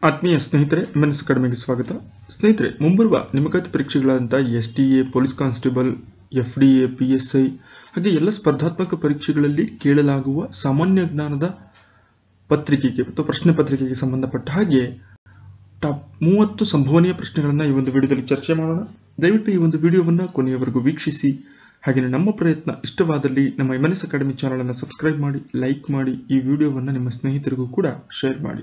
ಆತ್ಮೀಯ ಸ್ನೇಹಿತರೆ ಮೆನ್ಸ್ ಕಡಿಮೆಗೆ ಸ್ವಾಗತ ಸ್ನೇಹಿತರೆ ಮುಂಬರುವ ನೇಮಕಾತಿ ಪರೀಕ್ಷೆಗಳಾದಂಥ S T A police constable F D A P S I ಹಾಗೆ ಎಲ್ಲ ಸ್ಪರ್ಧಾತ್ಮಕ ಪರೀಕ್ಷೆಗಳಲ್ಲಿ ಕೇಳಲಾಗುವ ಸಾಮಾನ್ಯ ಜ್ಞಾನದ ಪತ್ರಿಕೆಗೆ ಮತ್ತು ಪ್ರಶ್ನೆ ಪತ್ರಿಕೆಗೆ ಸಂಬಂಧಪಟ್ಟ ಹಾಗೆ ಟಾಪ್ ಮೂವತ್ತು ಸಂಭವನೀಯ ಪ್ರಶ್ನೆಗಳನ್ನು ಈ ಒಂದು ವಿಡಿಯೋದಲ್ಲಿ ಚರ್ಚೆ ಮಾಡೋಣ ದಯವಿಟ್ಟು ಈ ಒಂದು ವಿಡಿಯೋವನ್ನು ಕೊನೆಯವರೆಗೂ ವೀಕ್ಷಿಸಿ ಹಾಗೆಯೇ ನಮ್ಮ ಪ್ರಯತ್ನ ಇಷ್ಟವಾದಲ್ಲಿ ನಮ್ಮ ಎಮ್ ಎನ್ ಎಸ್ ಅಕಾಡೆಮಿ ಚಾನಲನ್ನು ಸಬ್ಸ್ಕ್ರೈಬ್ ಮಾಡಿ ಲೈಕ್ ಮಾಡಿ ಈ ವಿಡಿಯೋವನ್ನು ನಿಮ್ಮ ಸ್ನೇಹಿತರಿಗೂ ಕೂಡ ಶೇರ್ ಮಾಡಿ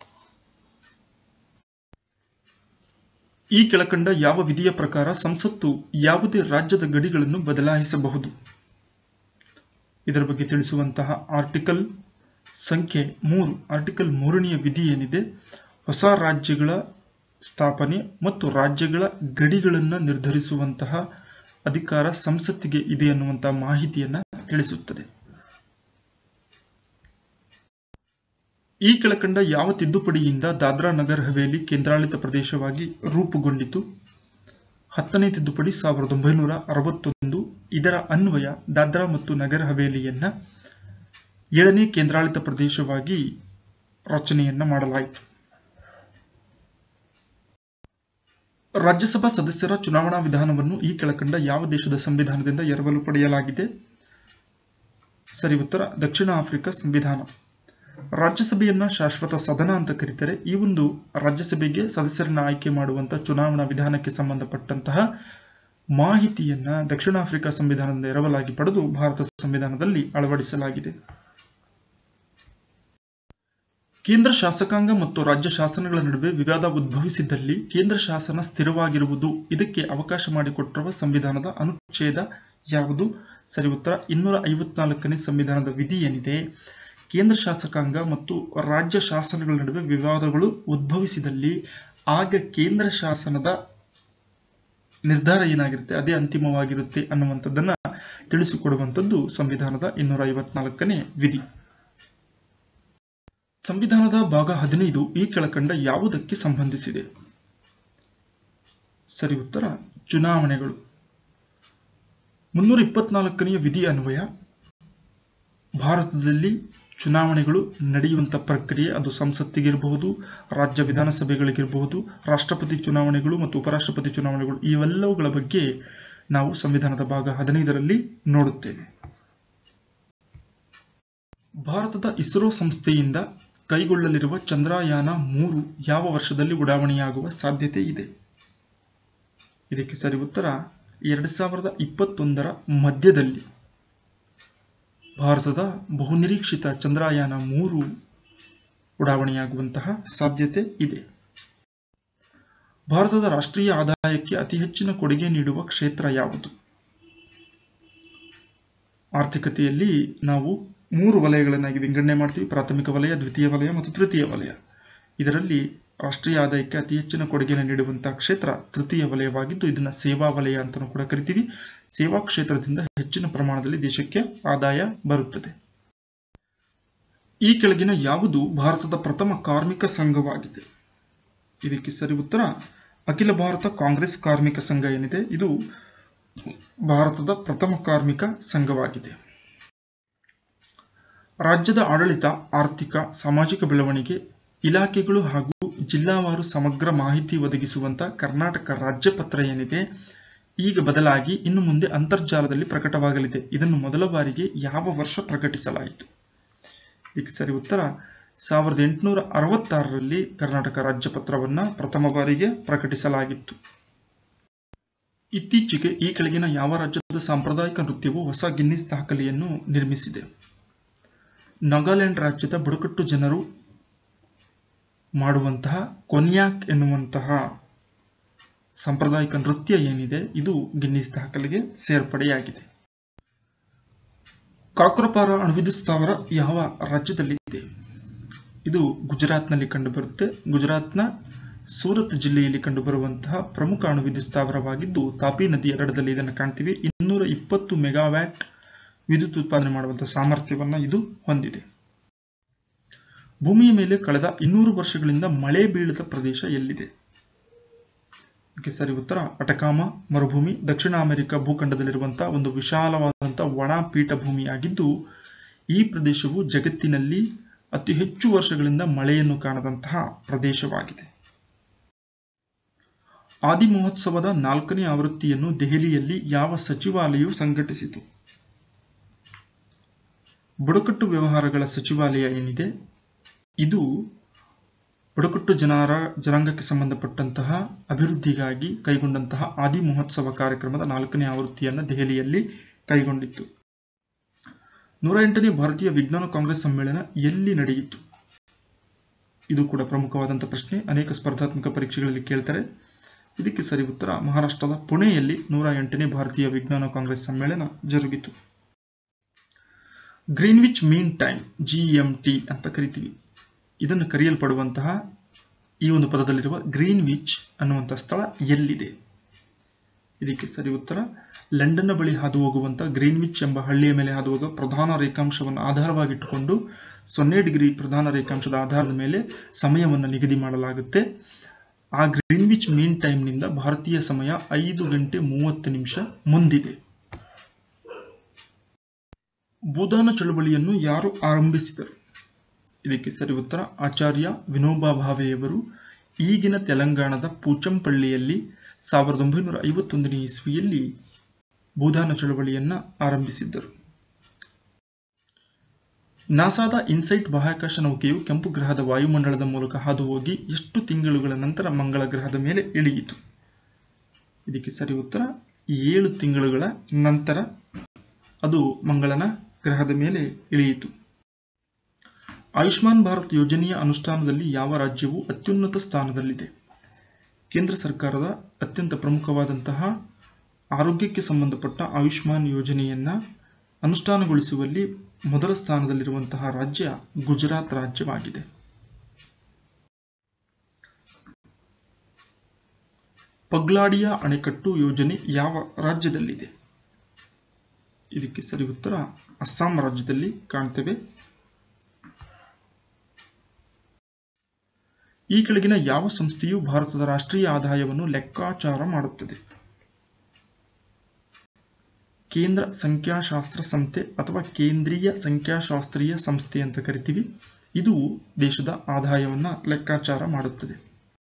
ಈ ಕೆಳಕಂಡ ಯಾವ ವಿಧಿಯ ಪ್ರಕಾರ ಸಂಸತ್ತು ಯಾವುದೇ ರಾಜ್ಯದ ಗಡಿಗಳನ್ನು ಬದಲಾಯಿಸಬಹುದು ಇದರ ಬಗ್ಗೆ ತಿಳಿಸುವಂತಹ ಆರ್ಟಿಕಲ್ ಸಂಖ್ಯೆ ಮೂರು ಆರ್ಟಿಕಲ್ ಮೂರನೆಯ ವಿಧಿ ಏನಿದೆ ಹೊಸ ರಾಜ್ಯಗಳ ಸ್ಥಾಪನೆ ಮತ್ತು ರಾಜ್ಯಗಳ ಗಡಿಗಳನ್ನು ನಿರ್ಧರಿಸುವಂತಹ ಅಧಿಕಾರ ಸಂಸತ್ತಿಗೆ ಇದೆ ಅನ್ನುವಂತಹ ಮಾಹಿತಿಯನ್ನು ತಿಳಿಸುತ್ತದೆ ಈ ಕೆಳಕಂಡ ಯಾವ ತಿದ್ದುಪಡಿಯಿಂದ ದಾದ್ರಾ ನಗರ್ ಹವೇಲಿ ಕೇಂದ್ರಾಡಳಿತ ಪ್ರದೇಶವಾಗಿ ರೂಪುಗೊಂಡಿತು ಹತ್ತನೇ ತಿದ್ದುಪಡಿ ಸಾವಿರದ ಒಂಬೈನೂರ ಅರವತ್ತೊಂದು ಇದರ ಅನ್ವಯ ದಾದ್ರಾ ಮತ್ತು ನಗರ್ ಹವೇಲಿಯನ್ನ ಏಳನೇ ಕೇಂದ್ರಾಡಳಿತ ಪ್ರದೇಶವಾಗಿ ರಚನೆಯನ್ನ ಮಾಡಲಾಯಿತು ರಾಜ್ಯಸಭಾ ಸದಸ್ಯರ ಚುನಾವಣಾ ವಿಧಾನವನ್ನು ಈ ಕೆಳಕಂಡ ಯಾವ ದೇಶದ ಸಂವಿಧಾನದಿಂದ ಎರವಲು ಪಡೆಯಲಾಗಿದೆ ಸರಿ ಉತ್ತರ ದಕ್ಷಿಣ ಆಫ್ರಿಕಾ ಸಂವಿಧಾನ ರಾಜ್ಯಸಭೆಯನ್ನ ಶಾಶ್ವತ ಸದನ ಅಂತ ಕರೀತಾರೆ ಈ ಒಂದು ರಾಜ್ಯಸಭೆಗೆ ಸದಸ್ಯರನ್ನ ಆಯ್ಕೆ ಮಾಡುವಂತ ಚುನಾವಣಾ ವಿಧಾನಕ್ಕೆ ಸಂಬಂಧಪಟ್ಟಂತಹ ಮಾಹಿತಿಯನ್ನ ದಕ್ಷಿಣ ಆಫ್ರಿಕಾ ಸಂವಿಧಾನದಿಂದ ಎರವಲಾಗಿ ಪಡೆದು ಭಾರತ ಸಂವಿಧಾನದಲ್ಲಿ ಅಳವಡಿಸಲಾಗಿದೆ ಕೇಂದ್ರ ಶಾಸಕಾಂಗ ಮತ್ತು ರಾಜ್ಯ ಶಾಸನಗಳ ನಡುವೆ ವಿವಾದ ಉದ್ಭವಿಸಿದ್ದಲ್ಲಿ ಕೇಂದ್ರ ಶಾಸನ ಸ್ಥಿರವಾಗಿರುವುದು ಇದಕ್ಕೆ ಅವಕಾಶ ಮಾಡಿಕೊಟ್ಟಿರುವ ಸಂವಿಧಾನದ ಅನುಚ್ಛೇದ ಯಾವುದು ಸರಿ ಉತ್ತರ ಇನ್ನೂರ ಐವತ್ನಾಲ್ಕನೇ ಸಂವಿಧಾನದ ವಿಧಿ ಏನಿದೆ ಕೇಂದ್ರ ಶಾಸಕಾಂಗ ಮತ್ತು ರಾಜ್ಯ ಶಾಸನಗಳ ನಡುವೆ ವಿವಾದಗಳು ಉದ್ಭವಿಸಿದಲ್ಲಿ ಆಗ ಕೇಂದ್ರ ಶಾಸನದ ನಿರ್ಧಾರ ಏನಾಗಿರುತ್ತೆ ಅದೇ ಅಂತಿಮವಾಗಿರುತ್ತೆ ಅನ್ನುವಂಥದ್ದನ್ನ ತಿಳಿಸಿಕೊಡುವಂಥದ್ದು ಸಂವಿಧಾನದ ಇನ್ನೂರ ಐವತ್ನಾಲ್ಕನೇ ವಿಧಿ ಸಂವಿಧಾನದ ಭಾಗ ಹದಿನೈದು ಈ ಕೆಳಕಂಡ ಯಾವುದಕ್ಕೆ ಸಂಬಂಧಿಸಿದೆ ಸರಿ ಉತ್ತರ ಚುನಾವಣೆಗಳು ಮುನ್ನೂರ ಇಪ್ಪತ್ನಾಲ್ಕನೆಯ ವಿಧಿ ಅನ್ವಯ ಭಾರತದಲ್ಲಿ ಚುನಾವಣೆಗಳು ನಡೆಯುವಂಥ ಪ್ರಕ್ರಿಯೆ ಅದು ಸಂಸತ್ತಿಗಿರಬಹುದು ರಾಜ್ಯ ವಿಧಾನಸಭೆಗಳಿಗಿರಬಹುದು ರಾಷ್ಟ್ರಪತಿ ಚುನಾವಣೆಗಳು ಮತ್ತು ಉಪರಾಷ್ಟ್ರಪತಿ ಚುನಾವಣೆಗಳು ಇವೆಲ್ಲವುಗಳ ಬಗ್ಗೆ ನಾವು ಸಂವಿಧಾನದ ಭಾಗ ಹದಿನೈದರಲ್ಲಿ ನೋಡುತ್ತೇವೆ ಭಾರತದ ಇಸ್ರೋ ಸಂಸ್ಥೆಯಿಂದ ಕೈಗೊಳ್ಳಲಿರುವ ಚಂದ್ರಯಾನ ಮೂರು ಯಾವ ವರ್ಷದಲ್ಲಿ ಉಡಾವಣೆಯಾಗುವ ಸಾಧ್ಯತೆ ಇದೆ ಇದಕ್ಕೆ ಸರಿ ಉತ್ತರ ಎರಡು ಸಾವಿರದ ಇಪ್ಪತ್ತೊಂದರ ಮಧ್ಯದಲ್ಲಿ ಭಾರತದ ಬಹುನಿರೀಕ್ಷಿತ ಚಂದ್ರಯಾನ ಮೂರು ಉಡಾವಣೆಯಾಗುವಂತಹ ಸಾಧ್ಯತೆ ಇದೆ ಭಾರತದ ರಾಷ್ಟ್ರೀಯ ಆದಾಯಕ್ಕೆ ಅತಿ ಹೆಚ್ಚಿನ ಕೊಡುಗೆ ನೀಡುವ ಕ್ಷೇತ್ರ ಯಾವುದು ಆರ್ಥಿಕತೆಯಲ್ಲಿ ನಾವು ಮೂರು ವಲಯಗಳನ್ನಾಗಿ ವಿಂಗಡಣೆ ಮಾಡ್ತೀವಿ ಪ್ರಾಥಮಿಕ ವಲಯ ದ್ವಿತೀಯ ವಲಯ ಮತ್ತು ತೃತೀಯ ವಲಯ ಇದರಲ್ಲಿ ರಾಷ್ಟ್ರೀಯ ಆದಾಯಕ್ಕೆ ಅತಿ ಹೆಚ್ಚಿನ ಕೊಡುಗೆಯನ್ನು ನೀಡುವಂತಹ ಕ್ಷೇತ್ರ ತೃತೀಯ ವಲಯವಾಗಿದ್ದು ಇದನ್ನು ಸೇವಾ ವಲಯ ಅಂತಲೂ ಕೂಡ ಕರಿತೀವಿ ಸೇವಾ ಕ್ಷೇತ್ರದಿಂದ ಹೆಚ್ಚಿನ ಪ್ರಮಾಣದಲ್ಲಿ ದೇಶಕ್ಕೆ ಆದಾಯ ಬರುತ್ತದೆ ಈ ಕೆಳಗಿನ ಯಾವುದು ಭಾರತದ ಪ್ರಥಮ ಕಾರ್ಮಿಕ ಸಂಘವಾಗಿದೆ ಇದಕ್ಕೆ ಸರಿ ಉತ್ತರ ಅಖಿಲ ಭಾರತ ಕಾಂಗ್ರೆಸ್ ಕಾರ್ಮಿಕ ಸಂಘ ಏನಿದೆ ಇದು ಭಾರತದ ಪ್ರಥಮ ಕಾರ್ಮಿಕ ಸಂಘವಾಗಿದೆ ರಾಜ್ಯದ ಆಡಳಿತ ಆರ್ಥಿಕ ಸಾಮಾಜಿಕ ಬೆಳವಣಿಗೆ ಇಲಾಖೆಗಳು ಹಾಗೂ ಜಿಲ್ಲಾವಾರು ಸಮಗ್ರ ಮಾಹಿತಿ ಒದಗಿಸುವಂತ ಕರ್ನಾಟಕ ರಾಜ್ಯ ಪತ್ರ ಏನಿದೆ ಈಗ ಬದಲಾಗಿ ಇನ್ನು ಮುಂದೆ ಅಂತರ್ಜಾಲದಲ್ಲಿ ಪ್ರಕಟವಾಗಲಿದೆ ಇದನ್ನು ಮೊದಲ ಬಾರಿಗೆ ಯಾವ ವರ್ಷ ಪ್ರಕಟಿಸಲಾಯಿತು ಇದಕ್ಕೆ ಸರಿ ಉತ್ತರ ಸಾವಿರದ ಎಂಟುನೂರ ಅರವತ್ತಾರರಲ್ಲಿ ಕರ್ನಾಟಕ ರಾಜ್ಯ ಪತ್ರವನ್ನ ಪ್ರಥಮ ಬಾರಿಗೆ ಪ್ರಕಟಿಸಲಾಗಿತ್ತು ಇತ್ತೀಚೆಗೆ ಈ ಕೆಳಗಿನ ಯಾವ ರಾಜ್ಯದ ಸಾಂಪ್ರದಾಯಿಕ ನೃತ್ಯವು ಹೊಸ ಗಿನ್ನಿಸ್ ದಾಖಲೆಯನ್ನು ನಿರ್ಮಿಸಿದೆ ನಾಗಾಲ್ಯಾಂಡ್ ರಾಜ್ಯದ ಬುಡಕಟ್ಟು ಜನರು ಮಾಡುವಂತಹ ಕೊನ್ಯಾಕ್ ಎನ್ನುವಂತಹ ಸಾಂಪ್ರದಾಯಿಕ ನೃತ್ಯ ಏನಿದೆ ಇದು ಗಿನ್ನಿಸ್ ದಾಖಲೆಗೆ ಸೇರ್ಪಡೆಯಾಗಿದೆ ಕಾಕ್ರಪಾರ ಅಣುವಿದ್ಯುತ್ ಸ್ಥಾವರ ಯಾವ ರಾಜ್ಯದಲ್ಲಿ ಇದೆ ಇದು ಗುಜರಾತ್ನಲ್ಲಿ ಕಂಡುಬರುತ್ತೆ ಗುಜರಾತ್ನ ಸೂರತ್ ಜಿಲ್ಲೆಯಲ್ಲಿ ಕಂಡುಬರುವಂತಹ ಪ್ರಮುಖ ಅಣುವಿದ್ಯುತ್ ಸ್ಥಾವರವಾಗಿದ್ದು ತಾಪಿ ನದಿಯ ದಡದಲ್ಲಿ ಇದನ್ನು ಕಾಣ್ತೀವಿ ಇನ್ನೂರ ಇಪ್ಪತ್ತು ಮೆಗಾವ್ಯಾಟ್ ವಿದ್ಯುತ್ ಉತ್ಪಾದನೆ ಮಾಡುವಂತಹ ಸಾಮರ್ಥ್ಯವನ್ನು ಇದು ಹೊಂದಿದೆ ಭೂಮಿಯ ಮೇಲೆ ಕಳೆದ ಇನ್ನೂರು ವರ್ಷಗಳಿಂದ ಮಳೆ ಬೀಳದ ಪ್ರದೇಶ ಎಲ್ಲಿದೆ ಇದಕ್ಕೆ ಸರಿ ಉತ್ತರ ಅಟಕಾಮ ಮರುಭೂಮಿ ದಕ್ಷಿಣ ಅಮೆರಿಕ ಭೂಖಂಡದಲ್ಲಿರುವಂತಹ ಒಂದು ವಿಶಾಲವಾದಂತಹ ಒಣ ಪೀಠಭೂಮಿಯಾಗಿದ್ದು ಈ ಪ್ರದೇಶವು ಜಗತ್ತಿನಲ್ಲಿ ಅತಿ ಹೆಚ್ಚು ವರ್ಷಗಳಿಂದ ಮಳೆಯನ್ನು ಕಾಣದಂತಹ ಪ್ರದೇಶವಾಗಿದೆ ಆದಿ ಮಹೋತ್ಸವದ ನಾಲ್ಕನೇ ಆವೃತ್ತಿಯನ್ನು ದೆಹಲಿಯಲ್ಲಿ ಯಾವ ಸಚಿವಾಲಯವು ಸಂಘಟಿಸಿತು ಬುಡಕಟ್ಟು ವ್ಯವಹಾರಗಳ ಸಚಿವಾಲಯ ಏನಿದೆ ಇದು ಬುಡಕಟ್ಟು ಜನರ ಜನಾಂಗಕ್ಕೆ ಸಂಬಂಧಪಟ್ಟಂತಹ ಅಭಿವೃದ್ಧಿಗಾಗಿ ಕೈಗೊಂಡಂತಹ ಆದಿ ಮಹೋತ್ಸವ ಕಾರ್ಯಕ್ರಮದ ನಾಲ್ಕನೇ ಆವೃತ್ತಿಯನ್ನು ದೆಹಲಿಯಲ್ಲಿ ಕೈಗೊಂಡಿತ್ತು ನೂರ ಎಂಟನೇ ಭಾರತೀಯ ವಿಜ್ಞಾನ ಕಾಂಗ್ರೆಸ್ ಸಮ್ಮೇಳನ ಎಲ್ಲಿ ನಡೆಯಿತು ಇದು ಕೂಡ ಪ್ರಮುಖವಾದಂಥ ಪ್ರಶ್ನೆ ಅನೇಕ ಸ್ಪರ್ಧಾತ್ಮಕ ಪರೀಕ್ಷೆಗಳಲ್ಲಿ ಕೇಳ್ತಾರೆ ಇದಕ್ಕೆ ಸರಿ ಉತ್ತರ ಮಹಾರಾಷ್ಟ್ರದ ಪುಣೆಯಲ್ಲಿ ನೂರ ಎಂಟನೇ ಭಾರತೀಯ ವಿಜ್ಞಾನ ಕಾಂಗ್ರೆಸ್ ಸಮ್ಮೇಳನ ಜರುಗಿತು Greenwich mean time G M T ಅಂತ ಕರಿತೀವಿ ಇದನ್ನು ಕರೆಯಲ್ಪಡುವಂತಹ ಈ ಒಂದು ಪದದಲ್ಲಿರುವ ಗ್ರೀನ್ವಿಚ್ ಅನ್ನುವಂಥ ಸ್ಥಳ ಎಲ್ಲಿದೆ ಇದಕ್ಕೆ ಸರಿ ಉತ್ತರ ಲಂಡನ್ನ ಬಳಿ ಹಾದು ಹೋಗುವಂಥ ಗ್ರೀನ್ವಿಚ್ ಎಂಬ ಹಳ್ಳಿಯ ಮೇಲೆ ಹಾದು ಹೋಗುವ ಪ್ರಧಾನ ರೇಖಾಂಶವನ್ನು ಆಧಾರವಾಗಿಟ್ಟುಕೊಂಡು ಸೊನ್ನೆ ಡಿಗ್ರಿ ಪ್ರಧಾನ ರೇಖಾಂಶದ ಆಧಾರದ ಮೇಲೆ ಸಮಯವನ್ನು ನಿಗದಿ ಮಾಡಲಾಗುತ್ತೆ ಆ ಗ್ರೀನ್ವಿಚ್ ಮೀನ್ ಟೈಮ್ನಿಂದ ಭಾರತೀಯ ಸಮಯ ಐದು ಗಂಟೆ ಮೂವತ್ತು ನಿಮಿಷ ಮುಂದಿದೆ ಭೂದಾನ ಚಳುವಳಿಯನ್ನು ಯಾರು ಆರಂಭಿಸಿದರು ಇದಕ್ಕೆ ಸರಿ ಉತ್ತರ ಆಚಾರ್ಯ ವಿನೋಬಾ ಭಾವೆಯವರು ಈಗಿನ ತೆಲಂಗಾಣದ ಪೂಚಂಪಳ್ಳಿಯಲ್ಲಿ ಸಾವಿರದ ಒಂಬೈನೂರ ಐವತ್ತೊಂದನೇ ಇಸ್ವಿಯಲ್ಲಿ ಭೂದಾನ ಚಳುವಳಿಯನ್ನು ಆರಂಭಿಸಿದ್ದರು ನಾಸಾದ ಇನ್ಸೈಟ್ ಬಾಹ್ಯಾಕಾಶ ನೌಕೆಯು ಕೆಂಪು ಗ್ರಹದ ವಾಯುಮಂಡಲದ ಮೂಲಕ ಹಾದು ಹೋಗಿ ಎಷ್ಟು ತಿಂಗಳುಗಳ ನಂತರ ಮಂಗಳ ಗ್ರಹದ ಮೇಲೆ ಇಳಿಯಿತು ಇದಕ್ಕೆ ಸರಿ ಉತ್ತರ ಏಳು ತಿಂಗಳುಗಳ ನಂತರ ಅದು ಮಂಗಳನ ಗ್ರಹದ ಮೇಲೆ ಇಳಿಯಿತು ಆಯುಷ್ಮಾನ್ ಭಾರತ್ ಯೋಜನೆಯ ಅನುಷ್ಠಾನದಲ್ಲಿ ಯಾವ ರಾಜ್ಯವು ಅತ್ಯುನ್ನತ ಸ್ಥಾನದಲ್ಲಿದೆ ಕೇಂದ್ರ ಸರ್ಕಾರದ ಅತ್ಯಂತ ಪ್ರಮುಖವಾದಂತಹ ಆರೋಗ್ಯಕ್ಕೆ ಸಂಬಂಧಪಟ್ಟ ಆಯುಷ್ಮಾನ್ ಯೋಜನೆಯನ್ನು ಅನುಷ್ಠಾನಗೊಳಿಸುವಲ್ಲಿ ಮೊದಲ ಸ್ಥಾನದಲ್ಲಿರುವಂತಹ ರಾಜ್ಯ ಗುಜರಾತ್ ರಾಜ್ಯವಾಗಿದೆ ಪಗ್ಲಾಡಿಯ ಅಣೆಕಟ್ಟು ಯೋಜನೆ ಯಾವ ರಾಜ್ಯದಲ್ಲಿದೆ ಇದಕ್ಕೆ ಸರಿ ಉತ್ತರ ಅಸ್ಸಾಂ ರಾಜ್ಯದಲ್ಲಿ ಕಾಣ್ತೇವೆ ಈ ಕೆಳಗಿನ ಯಾವ ಸಂಸ್ಥೆಯು ಭಾರತದ ರಾಷ್ಟ್ರೀಯ ಆದಾಯವನ್ನು ಲೆಕ್ಕಾಚಾರ ಮಾಡುತ್ತದೆ ಕೇಂದ್ರ ಸಂಖ್ಯಾಶಾಸ್ತ್ರ ಸಂಸ್ಥೆ ಅಥವಾ ಕೇಂದ್ರೀಯ ಸಂಖ್ಯಾಶಾಸ್ತ್ರೀಯ ಸಂಸ್ಥೆ ಅಂತ ಕರಿತೀವಿ ಇದು ದೇಶದ ಆದಾಯವನ್ನು ಲೆಕ್ಕಾಚಾರ ಮಾಡುತ್ತದೆ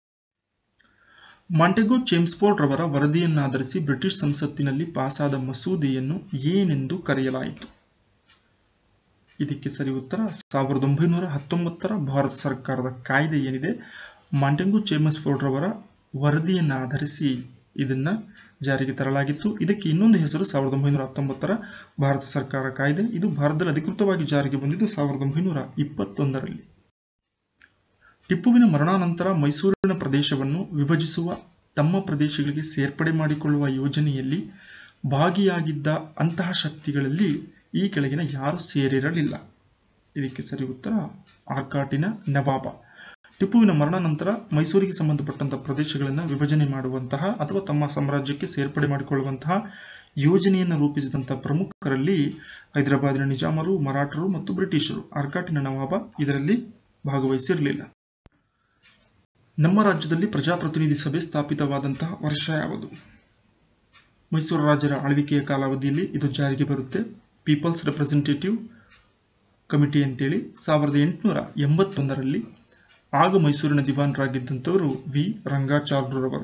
ಮಾಂಟೆಗೋ ಚೇಮ್ಸ್ಫೋರ್ಡ್ ರವರ ವರದಿಯನ್ನಾಧರಿಸಿ ಬ್ರಿಟಿಷ್ ಸಂಸತ್ತಿನಲ್ಲಿ ಪಾಸಾದ ಮಸೂದೆಯನ್ನು ಏನೆಂದು ಕರೆಯಲಾಯಿತು ಇದಕ್ಕೆ ಸರಿ ಉತ್ತರ ಸಾವಿರದ ಒಂಬೈನೂರ ಹತ್ತೊಂಬತ್ತರ ಭಾರತ ಸರ್ಕಾರದ ಕಾಯ್ದೆ ಏನಿದೆ ಮಾಂಟೆಂಗೋ ಚೇಮ್ಸ್ಫೋರ್ಡ್ ರವರ ವರದಿಯನ್ನು ಆಧರಿಸಿ ಇದನ್ನ ಜಾರಿಗೆ ತರಲಾಗಿತ್ತು ಇದಕ್ಕೆ ಇನ್ನೊಂದು ಹೆಸರು ಸಾವಿರದ ಒಂಬೈನೂರ ಹತ್ತೊಂಬತ್ತರ ಭಾರತ ಸರ್ಕಾರ ಕಾಯ್ದೆ ಇದು ಭಾರತದಲ್ಲಿ ಅಧಿಕೃತವಾಗಿ ಜಾರಿಗೆ ಬಂದಿದ್ದು ಸಾವಿರದ ಒಂಬೈನೂರ ಇಪ್ಪತ್ತೊಂದರಲ್ಲಿ ಟಿಪ್ಪುವಿನ ಮರಣಾನಂತರ ಮೈಸೂರಿನ ಪ್ರದೇಶವನ್ನು ವಿಭಜಿಸುವ ತಮ್ಮ ಪ್ರದೇಶಗಳಿಗೆ ಸೇರ್ಪಡೆ ಮಾಡಿಕೊಳ್ಳುವ ಯೋಜನೆಯಲ್ಲಿ ಭಾಗಿಯಾಗಿದ್ದ ಅಂತಹ ಶಕ್ತಿಗಳಲ್ಲಿ ಈ ಕೆಳಗಿನ ಯಾರು ಸೇರಿರಲಿಲ್ಲ ಇದಕ್ಕೆ ಸರಿ ಉತ್ತರ ಆರ್ಕಾಟಿನ ನವಾಬ ಟಿಪ್ಪುವಿನ ಮರಣಾನಂತರ ಮೈಸೂರಿಗೆ ಸಂಬಂಧಪಟ್ಟಂತಹ ಪ್ರದೇಶಗಳನ್ನು ವಿಭಜನೆ ಮಾಡುವಂತಹ ಅಥವಾ ತಮ್ಮ ಸಾಮ್ರಾಜ್ಯಕ್ಕೆ ಸೇರ್ಪಡೆ ಮಾಡಿಕೊಳ್ಳುವಂತಹ ಯೋಜನೆಯನ್ನು ರೂಪಿಸಿದಂತಹ ಪ್ರಮುಖರಲ್ಲಿ ಹೈದರಾಬಾದಿನ ನಿಜಾಮರು ಮರಾಠರು ಮತ್ತು ಬ್ರಿಟಿಷರು ಆರ್ಕಾಟಿನ ನವಾಬ ಇದರಲ್ಲಿ ಭಾಗವಹಿಸಿರಲಿಲ್ಲ ನಮ್ಮ ರಾಜ್ಯದಲ್ಲಿ ಪ್ರಜಾಪ್ರತಿನಿಧಿ ಸಭೆ ಸ್ಥಾಪಿತವಾದಂತಹ ವರ್ಷ ಯಾವುದು ಮೈಸೂರು ರಾಜರ ಆಳ್ವಿಕೆಯ ಕಾಲಾವಧಿಯಲ್ಲಿ ಇದು ಜಾರಿಗೆ ಬರುತ್ತೆ ಪೀಪಲ್ಸ್ ರೆಪ್ರೆಸೆಂಟೇಟಿವ್ ಕಮಿಟಿ ಅಂತೇಳಿ ಸಾವಿರದ ಎಂಟುನೂರ ಎಂಬತ್ತೊಂದರಲ್ಲಿ ಆಗ ಮೈಸೂರಿನ ದಿವಾನರಾಗಿದ್ದಂಥವರು ವಿ ರಂಗಾಚಾರ್ಯರವರು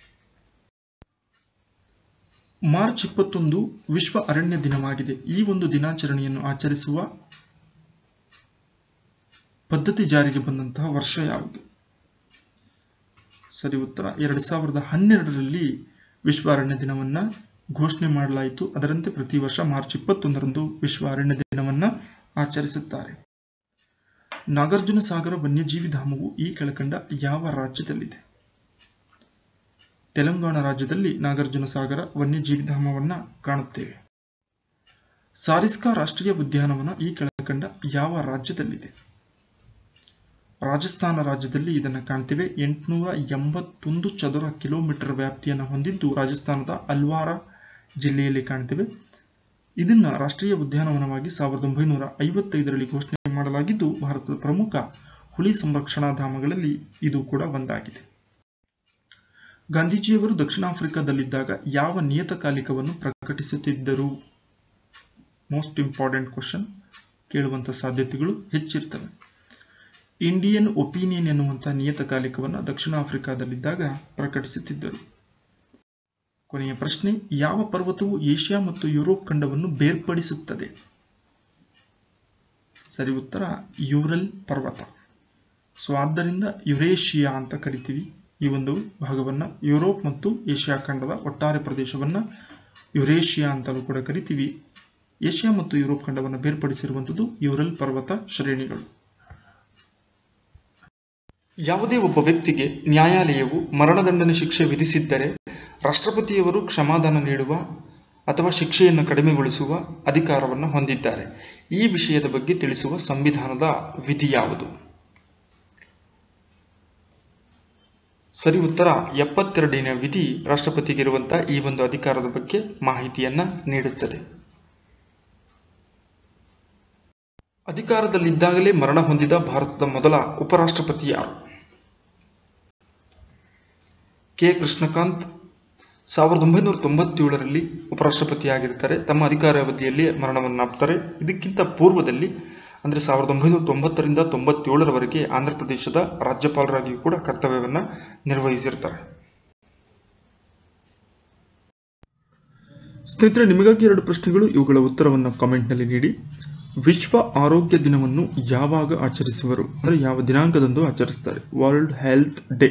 ಮಾರ್ಚ್ ಇಪ್ಪತ್ತೊಂದು ವಿಶ್ವ ಅರಣ್ಯ ದಿನವಾಗಿದೆ ಈ ಒಂದು ದಿನಾಚರಣೆಯನ್ನು ಆಚರಿಸುವ ಪದ್ಧತಿ ಜಾರಿಗೆ ಬಂದಂತಹ ವರ್ಷ ಯಾವುದು ಸರಿ ಉತ್ತರ ಎರಡು ಸಾವಿರದ ಹನ್ನೆರಡರಲ್ಲಿ ವಿಶ್ವ ಅರಣ್ಯ ದಿನವನ್ನು ಘೋಷಣೆ ಮಾಡಲಾಯಿತು ಅದರಂತೆ ಪ್ರತಿ ವರ್ಷ ಮಾರ್ಚ್ ಇಪ್ಪತ್ತೊಂದರಂದು ವಿಶ್ವ ಅರಣ್ಯ ದಿನವನ್ನು ಆಚರಿಸುತ್ತಾರೆ ನಾಗಾರ್ಜುನ ಸಾಗರ ವನ್ಯಜೀವಿ ಧಾಮವು ಈ ಕೆಳಕಂಡ ಯಾವ ರಾಜ್ಯದಲ್ಲಿದೆ ತೆಲಂಗಾಣ ರಾಜ್ಯದಲ್ಲಿ ನಾಗಾರ್ಜುನ ಸಾಗರ ವನ್ಯಜೀವಿ ಧಾಮವನ್ನು ಕಾಣುತ್ತೇವೆ ಸಾರಿಸ್ಕಾ ರಾಷ್ಟ್ರೀಯ ಉದ್ಯಾನವನ ಈ ಕೆಳಕಂಡ ಯಾವ ರಾಜ್ಯದಲ್ಲಿದೆ ರಾಜಸ್ಥಾನ ರಾಜ್ಯದಲ್ಲಿ ಇದನ್ನು ಕಾಣ್ತೇವೆ ಎಂಟುನೂರ ಎಂಬತ್ತೊಂದು ಚದುರ ಕಿಲೋಮೀಟರ್ ವ್ಯಾಪ್ತಿಯನ್ನು ಹೊಂದಿದ್ದು ರಾಜಸ್ಥಾನದ ಅಲ್ವಾರ ಜಿಲ್ಲೆಯಲ್ಲಿ ಕಾಣ್ತೇವೆ ಇದನ್ನು ರಾಷ್ಟ್ರೀಯ ಉದ್ಯಾನವನವಾಗಿ ಸಾವಿರದ ಒಂಬೈನೂರ ಐವತ್ತೈದರಲ್ಲಿ ಘೋಷಣೆ ಮಾಡಲಾಗಿದ್ದು ಭಾರತದ ಪ್ರಮುಖ ಹುಲಿ ಸಂರಕ್ಷಣಾ ಧಾಮಗಳಲ್ಲಿ ಇದು ಕೂಡ ಒಂದಾಗಿದೆ ಗಾಂಧೀಜಿಯವರು ದಕ್ಷಿಣ ಆಫ್ರಿಕಾದಲ್ಲಿದ್ದಾಗ ಯಾವ ನಿಯತಕಾಲಿಕವನ್ನು ಪ್ರಕಟಿಸುತ್ತಿದ್ದರು ಮೋಸ್ಟ್ ಇಂಪಾರ್ಟೆಂಟ್ ಕ್ವಶನ್ ಕೇಳುವಂಥ ಸಾಧ್ಯತೆಗಳು ಹೆಚ್ಚಿರ್ತವೆ ಇಂಡಿಯನ್ ಒಪಿನಿಯನ್ ಎನ್ನುವಂಥ ನಿಯತಕಾಲಿಕವನ್ನು ದಕ್ಷಿಣ ಆಫ್ರಿಕಾದಲ್ಲಿದ್ದಾಗ ಪ್ರಕಟಿಸುತ್ತಿದ್ದರು ಕೊನೆಯ ಪ್ರಶ್ನೆ ಯಾವ ಪರ್ವತವು ಏಷ್ಯಾ ಮತ್ತು ಯುರೋಪ್ ಖಂಡವನ್ನು ಬೇರ್ಪಡಿಸುತ್ತದೆ ಸರಿ ಉತ್ತರ ಯೂರಲ್ ಪರ್ವತ ಸೊ ಆದ್ದರಿಂದ ಯುರೇಷಿಯಾ ಅಂತ ಕರಿತೀವಿ ಈ ಒಂದು ಭಾಗವನ್ನು ಯುರೋಪ್ ಮತ್ತು ಏಷ್ಯಾ ಖಂಡದ ಒಟ್ಟಾರೆ ಪ್ರದೇಶವನ್ನು ಯುರೇಷಿಯಾ ಅಂತಲೂ ಕೂಡ ಕರಿತೀವಿ ಏಷ್ಯಾ ಮತ್ತು ಯುರೋಪ್ ಖಂಡವನ್ನು ಬೇರ್ಪಡಿಸಿರುವಂಥದ್ದು ಯೂರಲ್ ಪರ್ವತ ಶ್ರೇಣಿಗಳು ಯಾವುದೇ ಒಬ್ಬ ವ್ಯಕ್ತಿಗೆ ನ್ಯಾಯಾಲಯವು ಮರಣದಂಡನೆ ಶಿಕ್ಷೆ ವಿಧಿಸಿದ್ದರೆ ರಾಷ್ಟ್ರಪತಿಯವರು ಕ್ಷಮಾದಾನ ನೀಡುವ ಅಥವಾ ಶಿಕ್ಷೆಯನ್ನು ಕಡಿಮೆಗೊಳಿಸುವ ಅಧಿಕಾರವನ್ನು ಹೊಂದಿದ್ದಾರೆ ಈ ವಿಷಯದ ಬಗ್ಗೆ ತಿಳಿಸುವ ಸಂವಿಧಾನದ ವಿಧಿ ಯಾವುದು ಸರಿ ಉತ್ತರ ಎಪ್ಪತ್ತೆರಡನೇ ವಿಧಿ ರಾಷ್ಟ್ರಪತಿಗಿರುವಂತಹ ಈ ಒಂದು ಅಧಿಕಾರದ ಬಗ್ಗೆ ಮಾಹಿತಿಯನ್ನ ನೀಡುತ್ತದೆ ಅಧಿಕಾರದಲ್ಲಿದ್ದಾಗಲೇ ಮರಣ ಹೊಂದಿದ ಭಾರತದ ಮೊದಲ ಉಪರಾಷ್ಟ್ರಪತಿ ಯಾರು ಕೆ ಕೃಷ್ಣಕಾಂತ್ ಸಾವಿರದ ಒಂಬೈನೂರ ತೊಂಬತ್ತೇಳರಲ್ಲಿ ಉಪರಾಷ್ಟ್ರಪತಿಯಾಗಿರ್ತಾರೆ ತಮ್ಮ ಅಧಿಕಾರಾವಧಿಯಲ್ಲಿ ಮರಣವನ್ನಾಪ್ತಾರೆ ಇದಕ್ಕಿಂತ ಪೂರ್ವದಲ್ಲಿ ಅಂದರೆ ಸಾವಿರದ ಒಂಬೈನೂರ ತೊಂಬತ್ತರಿಂದ ತೊಂಬತ್ತೇಳರವರೆಗೆ ಆಂಧ್ರ ಪ್ರದೇಶದ ರಾಜ್ಯಪಾಲರಾಗಿಯೂ ಕೂಡ ಕರ್ತವ್ಯವನ್ನು ನಿರ್ವಹಿಸಿರ್ತಾರೆ ಸ್ನೇಹಿತರೆ ನಿಮಗಾಗಿ ಎರಡು ಪ್ರಶ್ನೆಗಳು ಇವುಗಳ ಉತ್ತರವನ್ನು ಕಾಮೆಂಟ್ನಲ್ಲಿ ನೀಡಿ ವಿಶ್ವ ಆರೋಗ್ಯ ದಿನವನ್ನು ಯಾವಾಗ ಆಚರಿಸುವರು ಅಂದರೆ ಯಾವ ದಿನಾಂಕದಂದು ಆಚರಿಸ್ತಾರೆ ವರ್ಲ್ಡ್ ಹೆಲ್ತ್ ಡೇ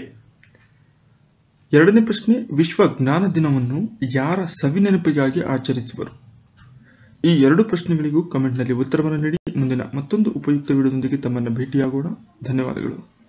ಎರಡನೇ ಪ್ರಶ್ನೆ ವಿಶ್ವ ಜ್ಞಾನ ದಿನವನ್ನು ಯಾರ ಸವಿನೆನಪಿಗಾಗಿ ಆಚರಿಸುವರು ಈ ಎರಡು ಪ್ರಶ್ನೆಗಳಿಗೂ ಕಮೆಂಟ್ನಲ್ಲಿ ಉತ್ತರವನ್ನು ನೀಡಿ ಮುಂದಿನ ಮತ್ತೊಂದು ಉಪಯುಕ್ತ ವಿಡಿಯೋದೊಂದಿಗೆ ತಮ್ಮನ್ನು ಭೇಟಿಯಾಗೋಣ ಧನ್ಯವಾದಗಳು